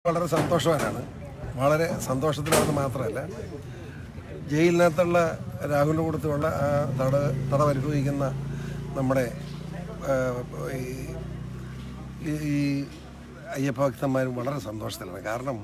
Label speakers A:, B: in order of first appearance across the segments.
A: വളരെ സന്തോഷവാനാണ് വളരെ സന്തോഷത്തിലാണെന്ന് മാത്രമല്ല ജയിലിനകത്തുള്ള രാഹുലിൻ്റെ കൂട്ടത്തിലുള്ള ആ തട തടവ് അനുഭവിക്കുന്ന നമ്മുടെ ആ, ഈ- ഈ- ഈ അയ്യപ്പ ഭക്തന്മാരും വളരെ സന്തോഷത്തിലാണ് കാരണം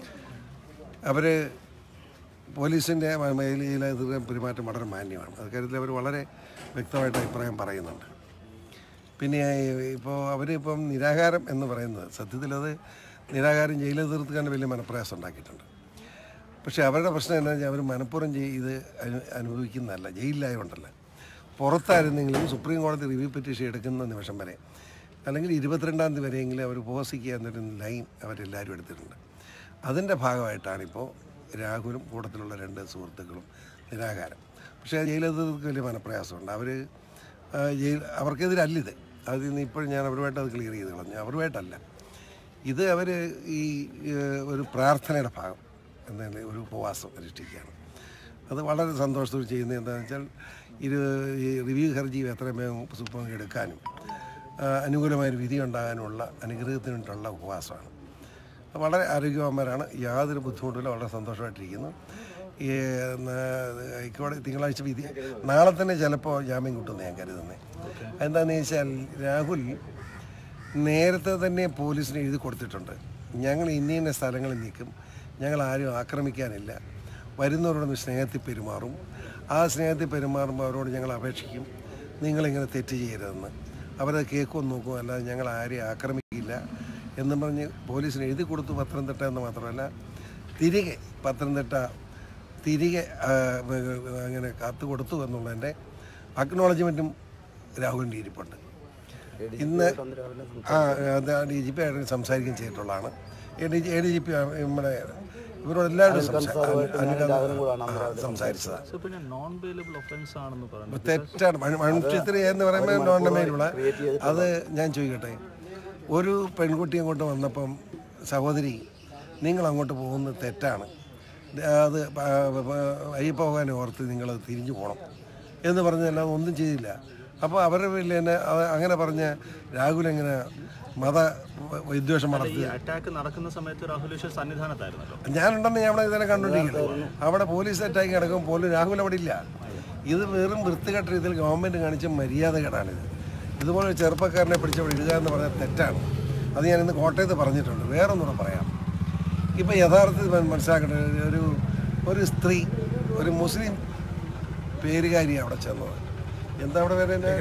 A: അവർ പോലീസിൻ്റെ മേഖലയിലെ ഇത് പെരുമാറ്റം വളരെ മാന്യമാണ് അക്കാര്യത്തിൽ അവർ വളരെ വ്യക്തമായിട്ട് അഭിപ്രായം പറയുന്നുണ്ട് പിന്നെ ഇപ്പോൾ അവരിപ്പം നിരാകാരം എന്ന് പറയുന്നത് സത്യത്തിൽ അത് നിരാകാരം ജയിലിൽ തീർക്കാൻ വലിയ മനപ്രയാസം ഉണ്ടാക്കിയിട്ടുണ്ട് പക്ഷേ അവരുടെ പ്രശ്നം എന്താണെന്ന് വെച്ചാൽ അവർ മനഃപൂർവ്വം ചെയ് ഇത് അനു അനുഭവിക്കുന്നതല്ല ജയിലിലായതുകൊണ്ടല്ല പുറത്തായിരുന്നെങ്കിലും സുപ്രീം കോടതി റിവ്യൂ പെറ്റീഷൻ എടുക്കുന്ന നിമിഷം വരെ അല്ലെങ്കിൽ ഇരുപത്തിരണ്ടാം തീയതി വരെയെങ്കിലും അവർ ഉപവസിക്കുക എന്നൊരു ലൈൻ അവരെല്ലാവരും എടുത്തിട്ടുണ്ട് അതിൻ്റെ ഭാഗമായിട്ടാണിപ്പോൾ രാഹുലും കൂട്ടത്തിലുള്ള രണ്ട് സുഹൃത്തുക്കളും നിരാകാരം പക്ഷേ ജയിലധികൃതർക്ക് വലിയ മനപ്രയാസമുണ്ട് അവർ ജയിൽ അവർക്കെതിരല്ലിത് അതിൽ നിന്ന് ഇപ്പോഴും ഞാൻ അവരുമായിട്ട് അത് ക്ലിയർ ചെയ്ത് കളഞ്ഞു അവരുമായിട്ടല്ല ഇത് അവർ ഈ ഏഹ്, ഒരു പ്രാർത്ഥനയുടെ ഭാഗം എന്നതിൽ ഒരു ഉപവാസം അനുഷ്ഠിക്കുകയാണ് അത് വളരെ സന്തോഷത്തോടെ ചെയ്യുന്നത് എന്താണെന്ന് വെച്ചാൽ ഇത് ഈ റിവ്യൂ ഹർജി എത്രയും വേഗം സുപ്രീം കോടതി എടുക്കാനും ആ, അനുകൂലമായൊരു വിധി ഉണ്ടാകാനുള്ള അനുഗ്രഹത്തിന് വേണ്ടിയുള്ള ഉപവാസമാണ് വളരെ ആരോഗ്യവാന്മാരാണ് യാതൊരു ബുദ്ധിമുട്ടില്ല വളരെ സന്തോഷമായിട്ടിരിക്കുന്നു ഈ ന- ഹൈക്കോടതി തിങ്കളാഴ്ച വിധി നാളെ തന്നെ ചിലപ്പോൾ ജാമ്യം കിട്ടുമെന്ന് ഞാൻ കരുതുന്നത് എന്താണെന്ന് വെച്ചാൽ രാഹുൽ നേരത്തെ തന്നെ പോലീസിന് എഴുതി കൊടുത്തിട്ടുണ്ട് ഞങ്ങൾ ഇന്ന ഇന്ന സ്ഥലങ്ങളിൽ നിൽക്കും ഞങ്ങൾ ആരും ആക്രമിക്കാനില്ല വരുന്നവരോടൊന്ന് സ്നേഹത്തിൽ പെരുമാറും ആ സ്നേഹത്തിൽ പെരുമാറുമ്പോൾ അവരോട് ഞങ്ങൾ അപേക്ഷിക്കും നിങ്ങളിങ്ങനെ തെറ്റ് ചെയ്യരുതെന്ന് അവരത് കേൾക്കുമെന്ന് നോക്കും അല്ലാതെ ഞങ്ങൾ ആരെയും ആക്രമിക്കില്ല എന്നും പറഞ്ഞ് പോലീസിന് എഴുതി കൊടുത്തു പത്തനംതിട്ട എന്ന് മാത്രമല്ല തിരികെ പത്തനംതിട്ട തിരികെ ആ, അങ്ങനെ കാത്തു കൊടുത്തു എന്നുള്ളതിൻ്റെ അക്നോളജ്മെൻറ്റും രാഹുലിൻ്റെ ഇരിപ്പുണ്ട് ഇന്ന് ആ അത് ഡി ജി പി ആയിട്ട് സംസാരിക്കുകയും ചെയ്തിട്ടുള്ളതാണ് A D G A D G P നമ്മുടെ ഇവരോട് എല്ലാവരും സംസാരിച്ചതാണ്
B: സോ പിന്നെ നോൺ ബെയിലബിൾ ഒഫൻസ് ആണെന്ന് പറഞ്ഞു
A: തെറ്റാണ് മൺചിത്രി എന്ന് പറയുമ്പോൾ നോർണമെയിലുള്ള അത് ഞാൻ ചോദിക്കട്ടെ ഒരു പെൺകുട്ടി അങ്ങോട്ട് വന്നപ്പം സഹോദരി നിങ്ങൾ അങ്ങോട്ട് പോകുന്നത് തെറ്റാണ് അത് പ- പ- അയ്യപ്പ ഭഗവാനെ ഓർത്ത് നിങ്ങൾ തിരിഞ്ഞു പോകണം എന്ന് പറഞ്ഞല്ലാതെ ഒന്നും ചെയ്തില്ല അപ്പോൾ അവരുടെ വീട്ടിൽ തന്നെ അത് അങ്ങനെ പറഞ്ഞ രാഹുൽ എങ്ങനെ മത വിദ്വേഷം വളർത്തി
B: ഈ അറ്റാക്ക് നടക്കുന്ന സമയത്ത് രാഹുൽ ഈശ്വർ സന്നിധാനത്തായിരുന്നല്ലോ
A: ഞാനുണ്ടെന്ന് ഞാൻ അവിടെ ഇതുവരെ കണ്ടുകൊണ്ടിരിക്കുന്നത് അവിടെ പോലീസ് അറ്റാക്ക് കിടക്കും പോലും രാഹുൽ അവിടെ ഇല്ല ഇത് വെറും വൃത്തികെട്ട രീതിയിൽ ഗവൺമെൻറ് കാണിച്ച മര്യാദകേടാണിത് ഇതുപോലെ ഒരു ചെറുപ്പക്കാരനെ പിടിച്ചവിടെ ഇടുക എന്ന് പറഞ്ഞാൽ തെറ്റാണ് അത് ഞാൻ ഇന്ന് കോട്ടയത്ത് പറഞ്ഞിട്ടുണ്ട് വേറൊന്നുകൂടെ പറയാം ഇപ്പം യഥാർത്ഥത്തിൽ മന- മനസ്സിലാക്കേണ്ടത് ഒരു ഒരു സ്ത്രീ ഒരു മുസ്ലിം പേരുകാരി അവിടെ ചെന്നത് എന്താ അവിടെ പേര് തന്നെ?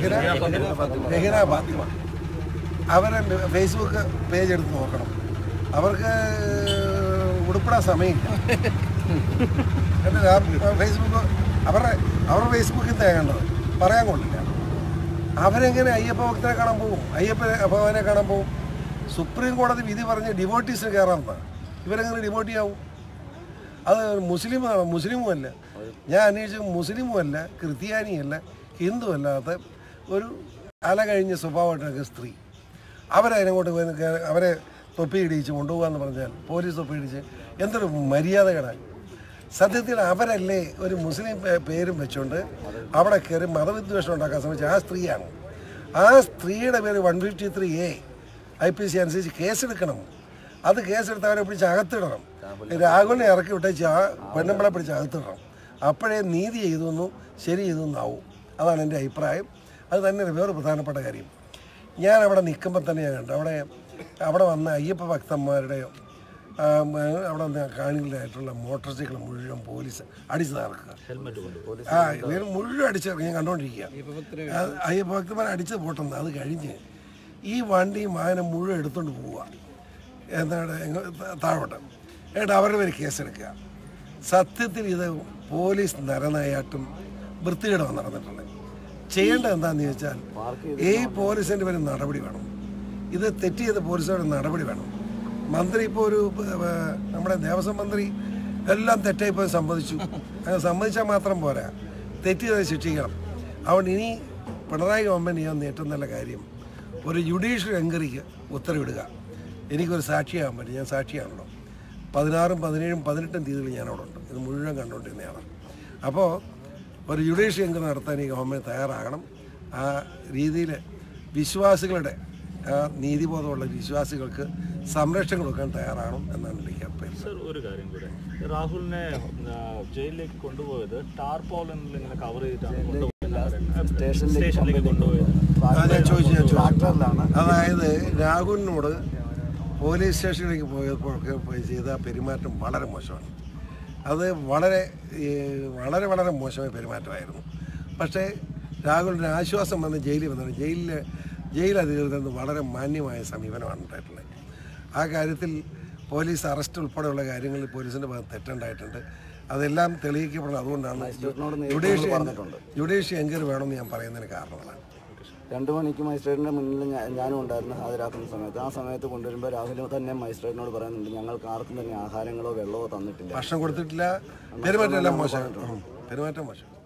A: രഹ്ന രഹ്ന ഫാത്തിമ അവരെ ഫേസ്ബുക്ക് പേജ് എടുത്ത് നോക്കണം അവർക്ക് ഉടുപ്പിടാൻ സമയമില്ല എന്നിട്ട് ആ ഫേസ്ബുക്ക് അവരുടെ അവരുടെ ഫേസ്ബുക്കിൽ നിന്നാണ് കണ്ടത് പറയാൻ കൊള്ളില്ല അവരെങ്ങനെ അയ്യപ്പ ഭക്തനെ കാണാൻ പോകും അയ്യപ്പ ഭഗവാനെ കാണാൻ പോകും സുപ്രീം കോടതി വിധി പറഞ്ഞ് ഡിവോട്ടീസിന് കയറാമെന്നാണ് ഇവരെങ്ങനെ ഡിവോട്ടി ആവും അത് മുസ്ലിം മുസ്ലിമും അല്ല ഞാൻ അന്വേഷിച്ച മുസ്ലിമും അല്ല ക്രിസ്ത്യാനിയല്ല ഹിന്ദു അല്ലാത്ത ഒരു അല കഴിഞ്ഞ സ്വഭാവമായിട്ടൊക്കെ സ്ത്രീ അവരതിനങ്ങോട്ട് പോയി കേ- അവരെ തൊപ്പി ഇടിച്ച് കൊണ്ടുപോകാന്ന് പറഞ്ഞാൽ പോലീസ് തൊപ്പി ഇടിച്ച് എന്തൊരു മര്യാദകളാണ് സത്യത്തിൽ അവരല്ലേ ഒരു മുസ്ലിം പേ- പേരും വെച്ചുകൊണ്ട് അവിടെ കയറി മതവിദ്വേഷം ഉണ്ടാക്കാൻ ശ്രമിച്ച ആ സ്ത്രീയാണ് ആ സ്ത്രീയുടെ പേര് വൺ ഫിഫ്റ്റി ത്രീ എ ഐ പി സി അനുസരിച്ച് കേസെടുക്കണം അത് കേസെടുത്ത് അവരെ പിടിച്ച് അകത്തിടണം രാഹുലിനെ ഇറക്കി വിട്ടേച്ച് ആ പെണ്ണുമ്പളെ പിടിച്ച് അകത്തിടണം അപ്പോഴേ നീതി ചെയ്തെന്നും ശരി ചെയ്തെന്നാവും അതാണ് എൻ്റെ അഭിപ്രായം അത് തന്നെ വേറെ പ്രധാനപ്പെട്ട കാര്യം ഞാൻ അവിടെ നിൽക്കുമ്പോൾ തന്നെ ഞാൻ കണ്ടു അവിടെ അവിടെ വന്ന അയ്യപ്പ ഭക്തന്മാരുടെ ആ, മ, അവിടെ വന്ന കാണികളായിട്ടുള്ള മോട്ടോർ സൈക്കിൾ മുഴുവൻ പോലീസ് അടിച്ചു തകർക്കുക
B: ഹെൽമെറ്റ് കൊണ്ട്
A: ആ ഇവർ മുഴുവൻ അടിച്ച് ഞാൻ കണ്ടുകൊണ്ടിരിക്കുക ആ, അയ്യപ്പ ഭക്തന്മാർ അടിച്ച് പോട്ടെന്ന് അത് കഴിഞ്ഞ് ഈ വണ്ടിയും വാഹനം മുഴുവൻ എടുത്തുകൊണ്ട് പോവുക എന്താണ് എങ്ങ- താഴോട്ട് എന്നിട്ട് അവരുടെ പേര് കേസെടുക്കുക സത്യത്തിൽ ഇത് പോലീസ് നരനായാട്ടും വൃത്തികേടാണ് നടന്നിട്ടുള്ളത് ചെയ്യേണ്ടത് എന്താണെന്ന് ചോദിച്ചാൽ ഈ പോലീസിൻ്റെ പേര് നടപടി വേണം ഇത് തെറ്റ് ചെയ്ത പോലീസുകാരുടെ നടപടി വേണം മന്ത്രി ഇപ്പോൾ ഒരു ഏർ, നമ്മുടെ ദേവസ്വം മന്ത്രി എല്ലാം തെറ്റായിപ്പോയി സമ്മതിച്ചു അങ്ങനെ സമ്മതിച്ചാൽ മാത്രം പോരാ തെറ്റ് ചെയ്ത് ശിക്ഷിക്കണം അതുകൊണ്ട് ഇനി പിണറായി ഗവൺമെൻറ് ചെയ്യാൻ ഏറ്റവും നല്ല കാര്യം ഒരു ജുഡീഷ്യൽ എൻക്വയറിക്ക് ഉത്തരവിടുക എനിക്കൊരു സാക്ഷിയാകാൻ പറ്റും ഞാൻ സാക്ഷിയാണല്ലോ പതിനാറും പതിനേഴും പതിനെട്ടും തീയതിയിൽ ഞാൻ അവിടെ ഉണ്ട് ഇത് മുഴുവൻ കണ്ടുകൊണ്ടിരുന്നതാണ് അപ്പോൾ ഒരു ജുഡീഷ്യൽ എൻക്വയറി നടത്താൻ ഈ ഗവൺമെൻറ് തയ്യാറാകണം ആ രീതിയിൽ വിശ്വാസികളുടെ ആ, നീതിബോധമുള്ള വിശ്വാസികൾക്ക് സംരക്ഷണം കൊടുക്കാൻ തയ്യാറാണ് എന്നാണ് എനിക്ക് അഭിപ്രായം
B: സർ ഒരു കാര്യം കൂടെ രാഹുലിനെ ആ, ജയിലിലേക്ക് കൊണ്ടുപോയത് ടാർപോളിനിൽ ഇങ്ങനെ കവർ ചെയ്തിട്ടാണ് കൊണ്ടുപോയത് സ്റ്റേഷനിലേക്ക് കൊണ്ടുപോയത്
A: ആ, ഞാൻ ചോദിച്ചു ഞാൻ ചോദിച്ചു
C: ട്രാക്ടറിലാണ്
A: അതായത് രാഹുലിനോട് പോലീസ് സ്റ്റേഷനിലേക്ക് പോയപ്പോഴൊക്കെ പോയി ചെയ്ത പെരുമാറ്റം വളരെ മോശമാണ് അത് വളരെ ഈ, വളരെ വളരെ മോശമായ പെരുമാറ്റമായിരുന്നു പക്ഷേ രാഹുലിന് ആശ്വാസം വന്ന് ജയിലിൽ വന്നത് ജയിലിൽ ജയിൽ അധികൃതരിൽ നിന്ന് വളരെ മാന്യമായ സമീപനമാണ് ഉണ്ടായിട്ടുള്ളത് ആ കാര്യത്തിൽ പോലീസ് അറസ്റ്റ് ഉൾപ്പെടെയുള്ള കാര്യങ്ങളിൽ പോലീസിൻ്റെ ഭാഗത്ത് തെറ്റുണ്ടായിട്ടുണ്ട് അതെല്ലാം തെളിയിക്കപ്പെടണം അതുകൊണ്ടാണ്
C: മജിസ്ട്രേറ്റിനോട് നേരിട്ട്
A: ജുഡീഷ്യൽ
C: പറഞ്ഞിട്ടുണ്ട്.
A: ജുഡീഷ്യൽ എൻക്വയറി വേണമെന്ന് ഞാൻ പറയുന്നതിന് കാരണമാണ്
C: രണ്ട് മണിക്ക് മജിസ്ട്രേറ്റിന്റെ മുന്നിൽ ഞാ- ഞാനും ഉണ്ടായിരുന്നു ഹാജരാക്കുന്ന സമയത്ത് ആ സമയത്ത് കൊണ്ടുവരുമ്പോൾ രാഹുൽ തന്നെ മജിസ്ട്രേറ്റിനോട് പറയുന്നുണ്ട് ഞങ്ങൾക്ക് ആർക്കും തന്നെ ആഹാരങ്ങളോ വെള്ളമോ തന്നിട്ടില്ല
A: ഭക്ഷണം കൊടുത്തിട്ടില്ല പെരുമാറ്റം എല്ലാം മോശം ഉം. പെരുമാറ്റം മോശം